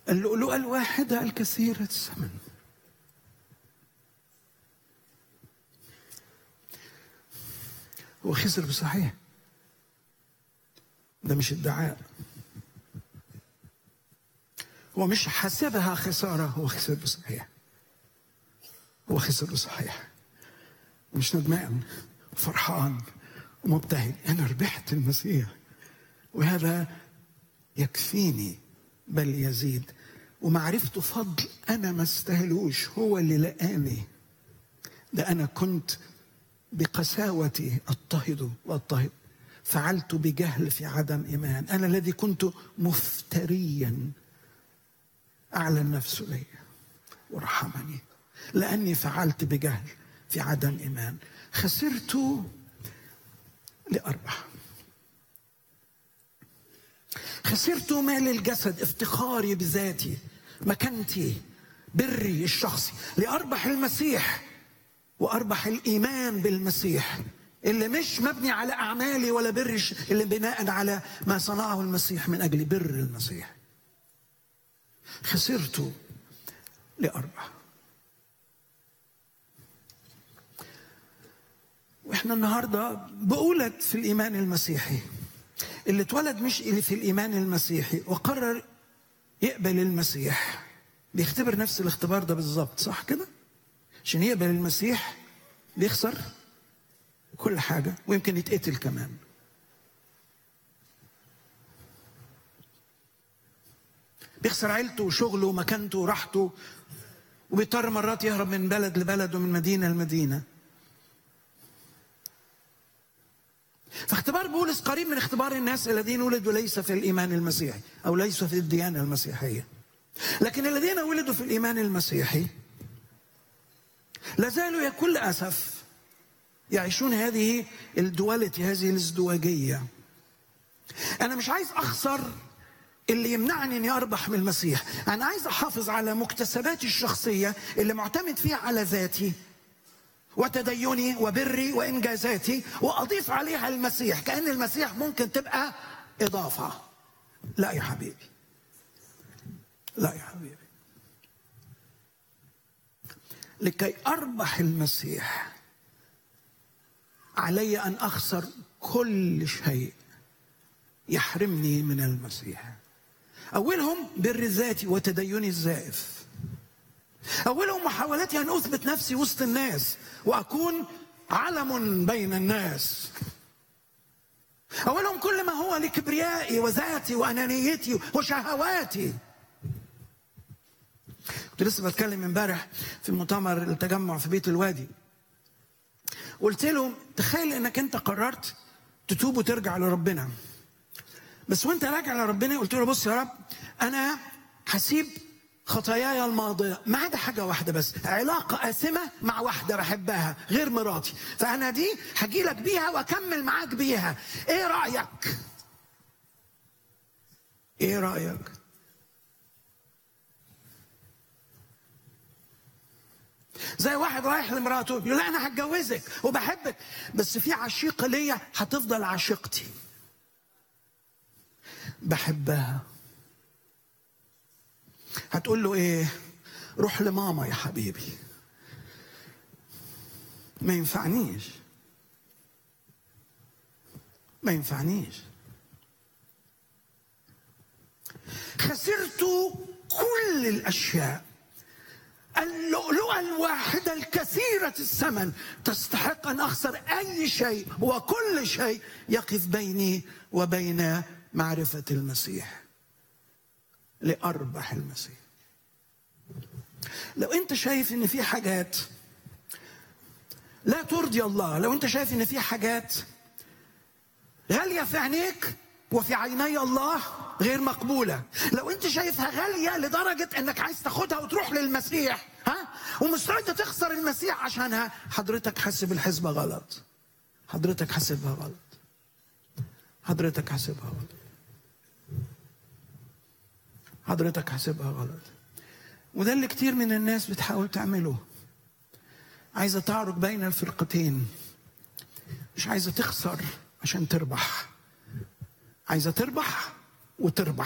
اللؤلؤة الواحدة الكثيرة الثمن هو خسر بصحيح ده مش ادعاء هو مش حاسبها خسارة هو خسر بصحيح هو خسر بصحيح مش ندمان وفرحان ومبتهج أنا ربحت المسيح وهذا يكفيني بل يزيد ومعرفته فضل أنا ما استاهلوش هو اللي لقاني ده أنا كنت بقساوتي اضطهد واضطهد فعلت بجهل في عدم ايمان انا الذي كنت مفتريا اعلن نفسه لي ورحمني لاني فعلت بجهل في عدم ايمان خسرت لاربح خسرت مال الجسد افتخاري بذاتي مكانتي بري الشخصي لاربح المسيح واربح الايمان بالمسيح اللي مش مبني على اعمالي ولا بر اللي بناء على ما صنعه المسيح من اجل بر المسيح خسرت لاربح واحنا النهارده بقولك في الايمان المسيحي اللي اتولد مش اللي في الايمان المسيحي وقرر يقبل المسيح بيختبر نفس الاختبار ده بالظبط صح كده عشان يقبل المسيح بيخسر كل حاجة ويمكن يتقتل كمان بيخسر عيلته وشغله ومكانته وراحته وبيضطر مرات يهرب من بلد لبلد ومن مدينة لمدينة فاختبار بولس قريب من اختبار الناس الذين ولدوا ليس في الإيمان المسيحي أو ليسوا في الديانة المسيحية لكن الذين ولدوا في الإيمان المسيحي لا زالوا بكل أسف يعيشون هذه الدواليتي هذه الازدواجية أنا مش عايز أخسر اللي يمنعني اني اربح من المسيح انا عايز احافظ على مكتسباتي الشخصيه اللي معتمد فيها على ذاتي وتديني وبري وانجازاتي واضيف عليها المسيح كان المسيح ممكن تبقى اضافه لا يا حبيبي لا يا حبيبي لكي اربح المسيح علي ان اخسر كل شيء يحرمني من المسيح اولهم بر الذات وتديني الزائف اولهم محاولتي ان اثبت نفسي وسط الناس واكون علم بين الناس اولهم كل ما هو لكبريائي وذاتي وانانيتي وشهواتي كنت لسه بتكلم امبارح في مؤتمر التجمع في بيت الوادي قلت له تخيل انك انت قررت تتوب وترجع لربنا بس وانت راجع لربنا قلت له بص يا رب انا هسيب خطاياي الماضية ما عدا حاجة واحدة بس علاقة آثمة مع واحدة بحبها غير مراتي فأنا دي هجي لك بيها وأكمل معاك بيها إيه رأيك؟ إيه رأيك؟ زي واحد رايح لمراته يقول لا انا هتجوزك وبحبك بس في عشيقه ليا هتفضل عشيقتي بحبها هتقول له ايه روح لماما يا حبيبي ما ينفعنيش ما ينفعنيش خسرت كل الاشياء اللؤلؤة الواحدة الكثيرة الثمن تستحق أن أخسر أي شيء وكل شيء يقف بيني وبين معرفة المسيح لأربح المسيح لو أنت شايف إن في حاجات لا ترضي الله لو أنت شايف إن في حاجات غالية في عينيك وفي عيني الله غير مقبولة لو انت شايفها غالية لدرجة انك عايز تاخدها وتروح للمسيح ها ومستعد تخسر المسيح عشانها حضرتك حاسب الحسبة غلط حضرتك حاسبها غلط حضرتك حاسبها غلط حضرتك حاسبها غلط وده اللي كتير من الناس بتحاول تعمله عايزة تعرج بين الفرقتين مش عايزة تخسر عشان تربح عايزة تربح وتربح